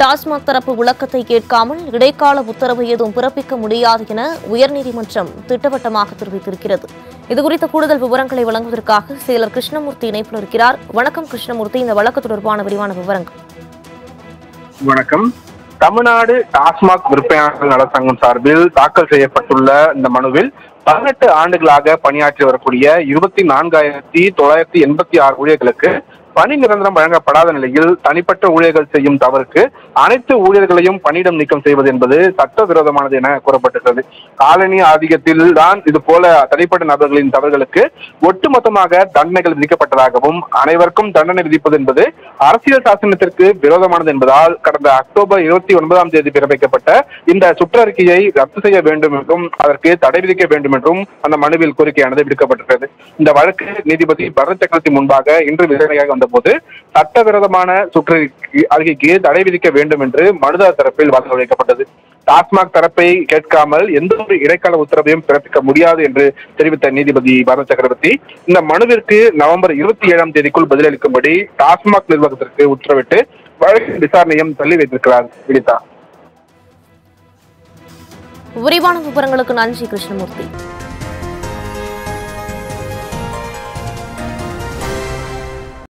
டாஸ்மாக் தரப்பு விளக்கத்தை கேட்காமல் இடைக்கால உத்தரவு எதுவும் பிறப்பிக்க முடியாது என உயர்நீதிமன்றம் திட்டவட்டமாக தெரிவித்திருக்கிறது இதுகுறித்த கூடுதல் விவரங்களை வழங்குவதற்காக செயலர் கிருஷ்ணமூர்த்தி இணைப்பில் இருக்கிறார் வணக்கம் கிருஷ்ணமூர்த்தி இந்த வழக்கு தொடர்பான விரிவான விவரங்கள் வணக்கம் தமிழ்நாடு டாஸ்மாக் விற்பனையாளர்கள் நல சங்கம் சார்பில் தாக்கல் செய்யப்பட்டுள்ள இந்த மனுவில் பதினெட்டு ஆண்டுகளாக பணியாற்றி வரக்கூடிய இருபத்தி நான்காயிரத்தி தொள்ளாயிரத்தி எண்பத்தி ஆறு ஊழியர்களுக்கு பணி நிரந்தரம் வழங்கப்படாத நிலையில் தனிப்பட்ட ஊழியர்கள் செய்யும் தவறுக்கு அனைத்து ஊழியர்களையும் பணியிடம் நீக்கம் செய்வது என்பது சட்டவிரோதமானது என கூறப்பட்டிருக்கிறது காலனி ஆதிக்கத்தில் தான் இது போல தனிப்பட்ட நபர்களின் தவறுகளுக்கு ஒட்டுமொத்தமாக தண்டனைகள் விதிக்கப்பட்டதாகவும் அனைவருக்கும் தண்டனை விதிப்பது என்பது அரசியல் சாசனத்திற்கு விரோதமானது என்பதால் கடந்த அக்டோபர் இருபத்தி ஒன்பதாம் தேதி பிறப்பிக்கப்பட்ட இந்த சுற்றறிக்கையை ரத்து செய்ய வேண்டும் என்றும் அதற்கு தடை விதிக்க வேண்டும் என்றும் அந்த மனுவில் கோரிக்கையானது விடுக்கப்பட்டிருக்கிறது இந்த வழக்கு நீதிபதி பரத் சக்கரவர்த்தி முன்பாக இன்று விசாரணையாக வந்தபோது சட்டவிரோதமான சுற்றறிக்கை அறிக்கைக்கு தடை விதிக்க வேண்டும் என்று மனுதாரர் தரப்பில் வாதம் வைக்கப்பட்டது டாஸ்மாக் தரப்பை கேட்காமல் எந்த ஒரு இடைக்கால உத்தரவையும் பிறப்பிக்க முடியாது என்று தெரிவித்த நீதிபதி பரத் சக்கரவர்த்தி இந்த மனுவிற்கு நவம்பர் இருபத்தி ஏழாம் தேதிக்குள் பதிலளிக்கும்படி டாஸ்மாக் நிர்வாகத்திற்கு உத்தரவிட்டு வழக்கு விசாரணையும் தள்ளி வைத்திருக்கிறார் வினிதா விரிவான விவரங்களுக்கு நன்றி கிருஷ்ணமூர்த்தி